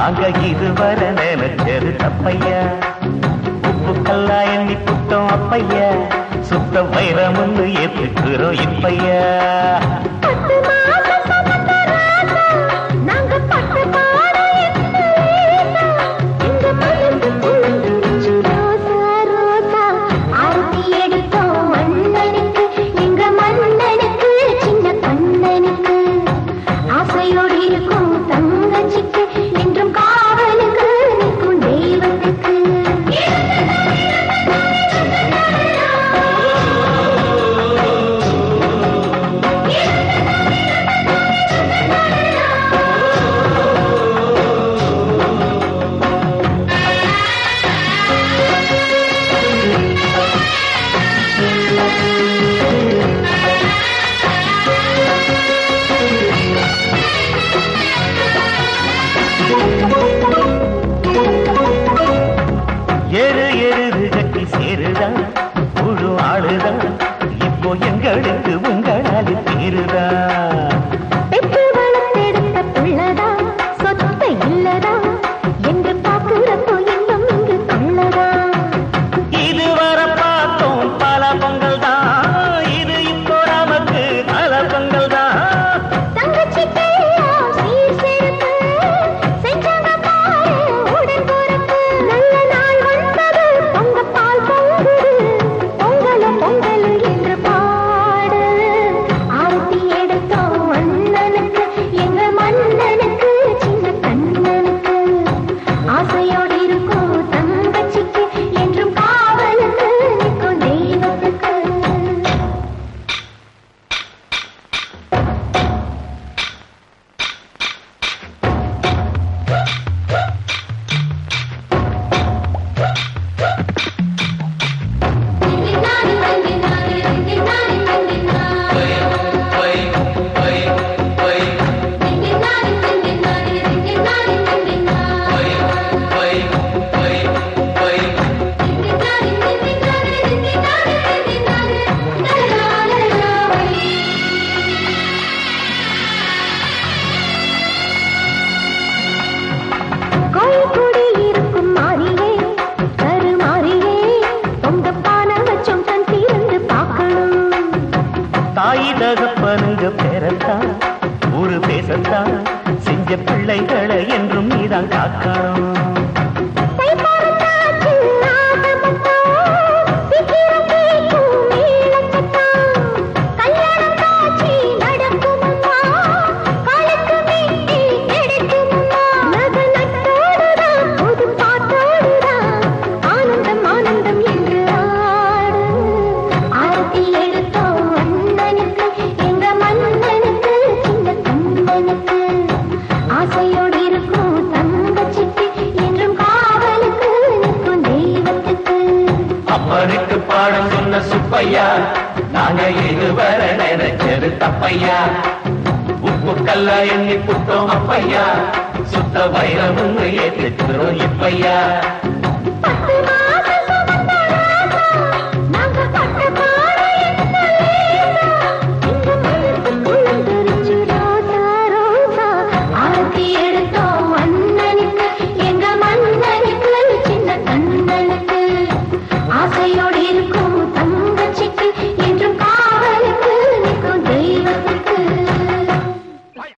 நாங்க இதுவரை நினைச்சது தப்பையா உப்பு கல்லா எண்ணி புட்டோம் அப்பையா சுத்த வைரமுன்னு ஏத்துக்கிறோம் இப்பையா பத்து மாசம் சுமந்த ராசா, நாங்க பட்ட பாடம் என்ன லேசா? எங்க மனசு குளிர்ந்துருச்சு ரோசா, ரோசா. ஆரத்தி எடுத்தோம் அண்ணனுக்கு, எங்க மன்னனுக்கு, சின்ன கண்ணனுக்கு. ஆசையோடு இருக்கும் தங்கச்சிக்கு, என்றும் காவலுக்கு நிற்கும் தெய்வத்துக்கு எரு எருது கட்டி சேருதா முழு ஆளுதா இப்போ எங்களுக்கு உங்களால் தீருதா பெற்று வளர்த்தெடுத்த புள்ளதா சொத்தை இல்லதா என்று பார்க்கிறப்போ இன்னும் இங்கு கொள்ளதா இதுவரை பார்த்தோம் பல பொங்கல் தான் இது இப்போ நமக்கு பல பொங்கல் தான் தங்கச்சிக்கு எல்லாம் சீர் சிறப்பு செஞ்சாங்க பாரு உடன் பொறுப்பு நல்ல நாள் வந்தது பொங்க பால் பொங்குது பொங்கலும் பொங்கல் என்று பாடு ஆரத்தி எடுத்தோம் அண்ணனுக்கு எங்க மன்னனுக்கு சின்ன கண்ணனுக்கு ஆசையோடு இருக்கும் தங்கச்சிக்கு என்றும் காவலுக்கு நிற்கும் தெய்வத்துக்கு கோயில்குடி இருக்கும் மாறியே கருமாறியே பொங்க பானை வச்சோம் கண் திறந்து பார்க்கணும் தாய் தகப்பனுங்க பேரத்தான் ஊரு பேசத்தான் செஞ்ச பிள்ளைகளை என்றும் நீதான் காக்கணும் கை பொறுத்தாச்சு ஆகமத்தான் சீக்கிரம் கேட்கும் மேளச்சத்தம் கல்யாணம் காட்சி நடக்குமம்மா காலுக்கு மீட்டி கிடைக்குமம்மா நகை நட்டோடுதான் புது பாட்டோடுதான் ஆனந்தம் ஆனந்தம் என்று ஆடு ஆரத்தி எடுத்தோம் அண்ணனுக்கு எங்க மன்னனுக்கு சின்ன கண்ணனுக்கு ஆசையோடு இருக்கும் தங்கச்சிக்கு என்றும் காவலுக்கு நிற்கும் தெய்வத்துக்கு அப்பனுக்கு பாடம் சொன்ன சுப்பையா நாங்க இதுவரை நினைச்சது தப்பையா உப்பு கல்லா எண்ணி புட்டோம் அப்பையா சுத்த வைரமுன்னு ஏத்துக்கிறோம் இப்பையா